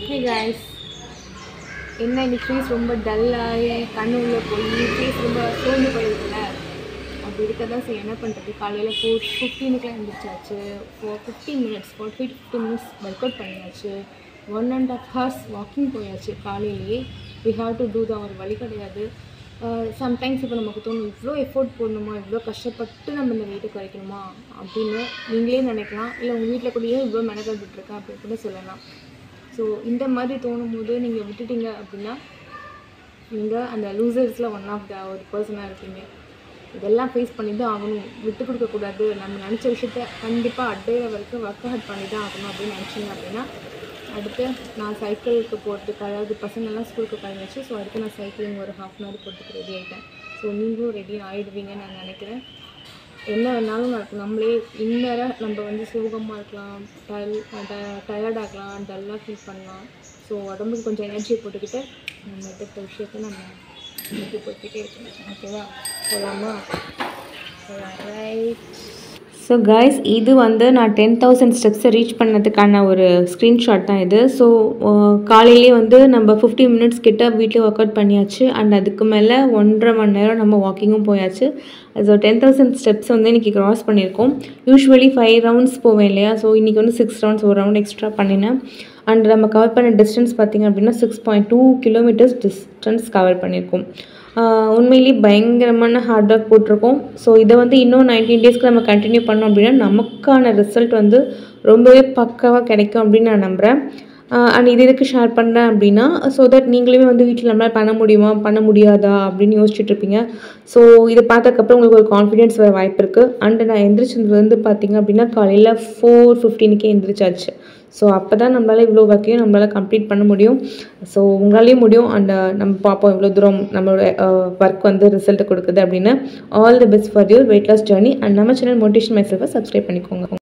hey guys என்ன இன்னைக்கு face ரொம்ப டல்லாகி கண்ணு உள்ள போய் ஃபேஸ் ரொம்ப சோர்ந்து போயிருக்குல்ல அப்படி இருக்க தான் சரி என்ன பண்ணுறது காலையில் ஃபோர் ஃபிஃப்டீனுக்குலாம் எழுந்திரிச்சாச்சு four fifteen minutes four fifty fifteen minutes work out பண்ணியாச்சு one and half hours walking போயாச்சு காலையிலேயே வி ஹாவ் டு டூ தான் ஒரு வழி கிடையாது சம்டைம்ஸ் இப்போ நமக்கு தோணும் இவ்வளோ எஃபோர்ட் போடணுமா இவ்வளோ கஷ்டப்பட்டு நம்ம இந்த வெயிட்டை குறைக்கணுமா அப்படின்னு நீங்களே நினைக்கலாம் இல்லை உங்கள் வீட்டில் கூடயே இவ்வளோ மெனக்கட்டுருக்கேன் அப்படின்னு கூட சொல்லலாம் ஸோ இந்த மாதிரி தோணும் போது நீங்கள் விட்டுட்டீங்க அப்படின்னா நீங்கள் அந்த லூசர்ஸில் ஒன் ஆஃப் த ஒரு பர்சனாக இருப்பீங்க இதெல்லாம் ஃபேஸ் பண்ணி தான் ஆகணும் விட்டு கொடுக்கக்கூடாது நம்ம நினச்ச விஷயத்த கண்டிப்பாக அடையிற வரைக்கும் ஒர்க் அவுட் பண்ணி தான் ஆகணும் அப்படின்னு நினச்சிங்க அப்படின்னா அடுத்து நான் சைக்கிளுக்கு போகிறதுக்கு அதாவது பசங்கள்லாம் ஸ்கூலுக்கு கிளம்பிச்சு ஸோ அடுத்து நான் சைக்கிளிங் ஒரு ஹாஃப் அன் ஹவர் போகிறதுக்கு ரெடி ஆகிட்டேன் ஸோ நீங்களும் ரெடி ஆகிடுவீங்கன்னு நான் நினைக்கிறேன் என்ன வேணாலும் நடக்கும் நம்மளே இன்னராக நம்ம வந்து சோகமாக இருக்கலாம் டல் டயர்டாகலாம் டல்லாக ஃபீல் பண்ணலாம் ஸோ உடம்புக்கு கொஞ்சம் எனர்ஜியை போட்டுக்கிட்டு நம்ம எடுத்த விஷயத்த நம்ம நோக்கி போய்கிட்டே இருக்கணும் ஓகேவா போகலாமா ரைட் ஸோ கைஸ் இது வந்து நான் டென் தௌசண்ட் ஸ்டெப்ஸை ரீச் பண்ணதுக்கான ஒரு ஸ்க்ரீன்ஷாட் தான் இது ஸோ காலையிலே வந்து நம்ம ஃபிஃப்டி மினிட்ஸ் கிட்ட வீட்டில் ஒர்க் அவுட் பண்ணியாச்சு அண்ட் அதுக்கு மேலே ஒன்றரை மணி நேரம் நம்ம வாக்கிங்கும் போயாச்சு ஸோ டென் தௌசண்ட் ஸ்டெப்ஸ் வந்து இன்றைக்கி க்ராஸ் பண்ணியிருக்கோம் யூஸ்வலி ஃபைவ் ரவுண்ட்ஸ் போவேன் இல்லையா ஸோ இன்றைக்கி வந்து சிக்ஸ் ரவுண்ட்ஸ் ஒரு ரவுண்ட் எக்ஸ்ட்ரா பண்ணினேன் அண்ட் நம்ம கவர் பண்ண டிஸ்டன்ஸ் பார்த்திங்க அப்படின்னா six point two kilometres distance cover பண்ணியிருக்கோம் உண்மையிலேயே பயங்கரமான ஹார்ட் ஒர்க் போட்டிருக்கோம் ஸோ இதை வந்து இன்னும் நைன்டீன் டேஸ்க்கு நம்ம கண்டினியூ பண்ணோம் அப்படின்னா நமக்கான ரிசல்ட் வந்து ரொம்பவே பக்காவாக கிடைக்கும் அப்படின்னு நான் நம்புகிறேன் அண்ட் இது எதுக்கு ஷேர் பண்ணுறேன் அப்படின்னா ஸோ தட் நீங்களுமே வந்து வீட்டில் நம்மளால் பண்ண முடியுமா பண்ண முடியாதா அப்படின்னு யோசிச்சுட்டு இருப்பீங்க ஸோ இதை பார்த்ததுக்கப்புறம் உங்களுக்கு ஒரு கான்ஃபிடென்ஸ் வர வாய்ப்பு இருக்குது அண்ட் நான் எந்திரிச்சது வந்து பார்த்திங்க அப்படின்னா காலையில் ஃபோர் ஃபிஃப்டீனுக்கே எந்திரிச்சாச்சு ஸோ அப்போ தான் நம்மளால் இவ்வளோ ஒர்க்கையும் நம்மளால் கம்ப்ளீட் பண்ண முடியும் ஸோ உங்களாலேயும் முடியும் அண்ட் நம்ம பார்ப்போம் இவ்வளோ தூரம் நம்மளோட ஒர்க் வந்து ரிசல்ட் கொடுக்குது அப்படின்னு all the best for your weight loss journey and நம்ம சேனல் மோட்டிவேஷன் மைசெல்ஃபை சப்ஸ்கிரைப் பண்ணிக்கோங்க